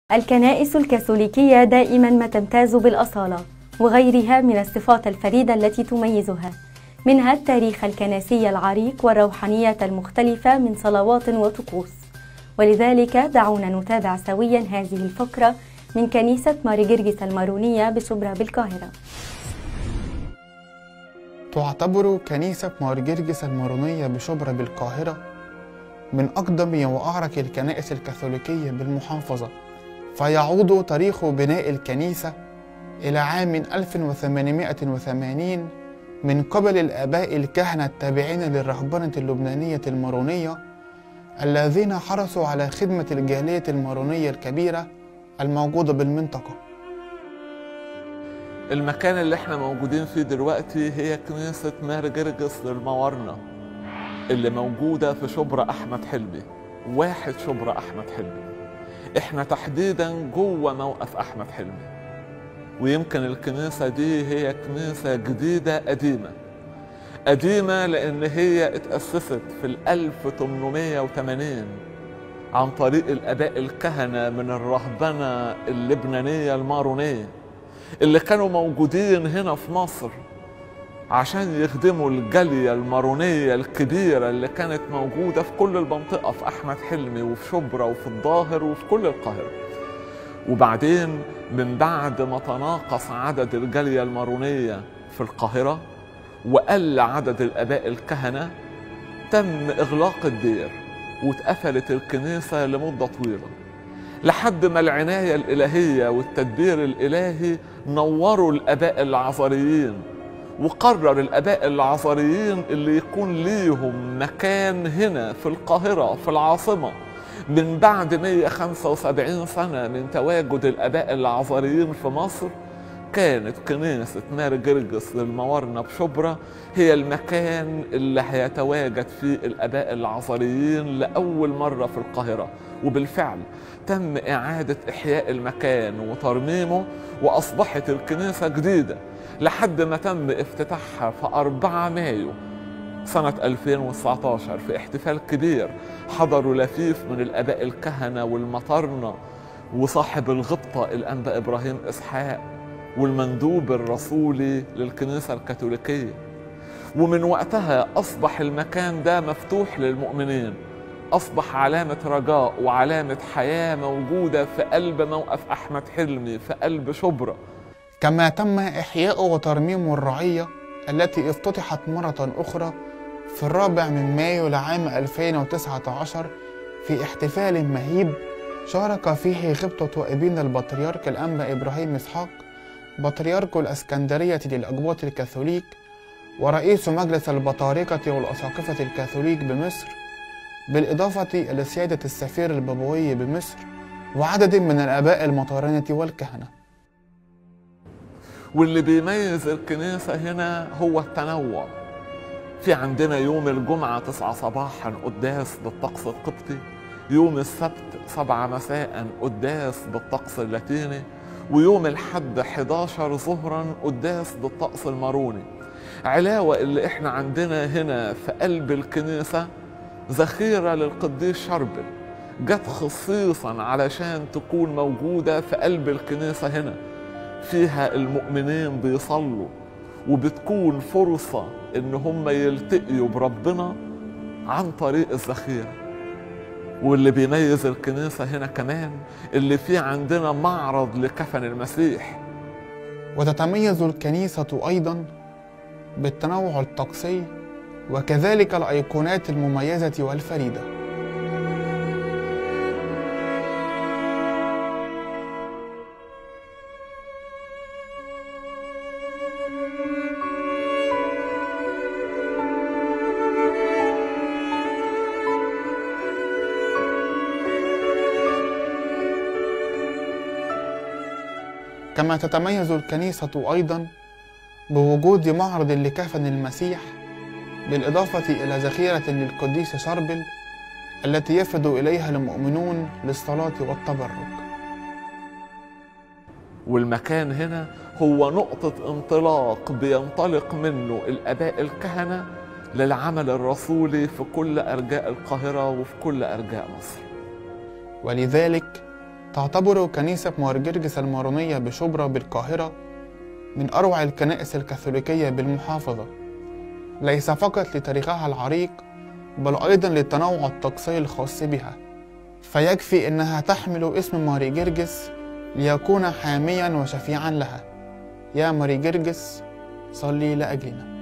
الكنائس الكاثوليكية دائما ما تمتاز بالأصالة وغيرها من الصفات الفريدة التي تميزها منها التاريخ الكنسي العريق والروحانية المختلفة من صلوات وطقوس ولذلك دعونا نتابع سويا هذه الفقرة من كنيسة ماري جرجس المارونية بشبرا بالقاهرة تعتبر كنيسة مارجرجس المارونية بشبرا بالقاهرة من أقدم وأعرق الكنائس الكاثوليكية بالمحافظة فيعود تاريخ بناء الكنيسة إلى عام 1880 من قبل الآباء الكهنة التابعين للرهبنة اللبنانية المارونية الذين حرصوا على خدمة الجالية المارونية الكبيرة الموجودة بالمنطقة المكان اللي احنا موجودين فيه دلوقتي هي كنيسة مار جرجس للموارنة اللي موجودة في شبرا أحمد حلمي واحد شبرا أحمد حلمي احنا تحديدا جوه موقف أحمد حلمي ويمكن الكنيسة دي هي كنيسة جديدة قديمة قديمة لأن هي اتأسست في ال 1880 عن طريق الآباء الكهنة من الرهبنة اللبنانية المارونية اللي كانوا موجودين هنا في مصر عشان يخدموا الجالية المارونية الكبيرة اللي كانت موجودة في كل المنطقة في أحمد حلمي وفي شبرا وفي الظاهر وفي كل القاهرة وبعدين من بعد ما تناقص عدد الجالية المارونية في القاهرة وقل عدد الآباء الكهنة تم إغلاق الدير واتقفلت الكنيسة لمدة طويلة لحد ما العناية الإلهية والتدبير الإلهي نوروا الآباء العصريين وقرر الآباء العصريين اللي يكون ليهم مكان هنا في القاهرة في العاصمة من بعد 175 سنة من تواجد الآباء العصريين في مصر كانت كنيسة مار جرجس للموارنة بشبرا هي المكان اللي هيتواجد فيه الآباء العصريين لأول مرة في القاهرة وبالفعل تم إعادة إحياء المكان وترميمه وأصبحت الكنيسة جديدة لحد ما تم افتتاحها في 4 مايو سنة 2019 في احتفال كبير حضروا لفيف من الآباء الكهنة والمطرنة وصاحب الغبطة الأنبا إبراهيم إسحاق والمندوب الرسولي للكنيسة الكاثوليكية ومن وقتها أصبح المكان ده مفتوح للمؤمنين أصبح علامة رجاء وعلامة حياة موجودة في قلب موقف أحمد حلمي في قلب شبرا كما تم إحياء وترميم الرعية التي افتتحت مرة أخرى في الرابع من مايو لعام 2019 في احتفال مهيب شارك فيه غبطة وابين البطريرك الأنبا إبراهيم إسحاق بطريرك الأسكندرية للأقباط الكاثوليك ورئيس مجلس البطاركة والأساقفة الكاثوليك بمصر بالإضافة إلى سيادة السفير البابوي بمصر وعدد من الآباء المطارنة والكهنة واللي بيميز الكنيسة هنا هو التنوع في عندنا يوم الجمعة تسعة صباحا قداس بالطقس القبطي يوم السبت سبعة مساء قداس بالطقس اللاتيني ويوم الحد 11 ظهرا قداس بالطقس الماروني علاوة اللي احنا عندنا هنا في قلب الكنيسة ذخيرة للقديس شربل جت خصيصا علشان تكون موجودة في قلب الكنيسة هنا فيها المؤمنين بيصلوا وبتكون فرصة ان هم يلتقيوا بربنا عن طريق الذخيرة واللي بيميز الكنيسة هنا كمان اللي في عندنا معرض لكفن المسيح وتتميز الكنيسة أيضا بالتنوع الطقسي وكذلك الأيقونات المميزة والفريدة كما تتميز الكنيسة أيضا بوجود معرض لكفن المسيح بالإضافة إلى ذخيرة للقديس شربل التي يفد إليها المؤمنون للصلاة والتبرك والمكان هنا هو نقطة انطلاق بينطلق منه الآباء الكهنة للعمل الرسولي في كل أرجاء القاهرة وفي كل أرجاء مصر ولذلك تعتبر كنيسة مار جرجس المارونية بشبرا بالقاهرة من أروع الكنائس الكاثوليكية بالمحافظة ليس فقط لتاريخها العريق بل أيضا للتنوع الطقسي الخاص بها فيكفي إنها تحمل اسم ماري جرجس ليكون حاميا وشفيعا لها يا ماري جرجس صلي لأجلنا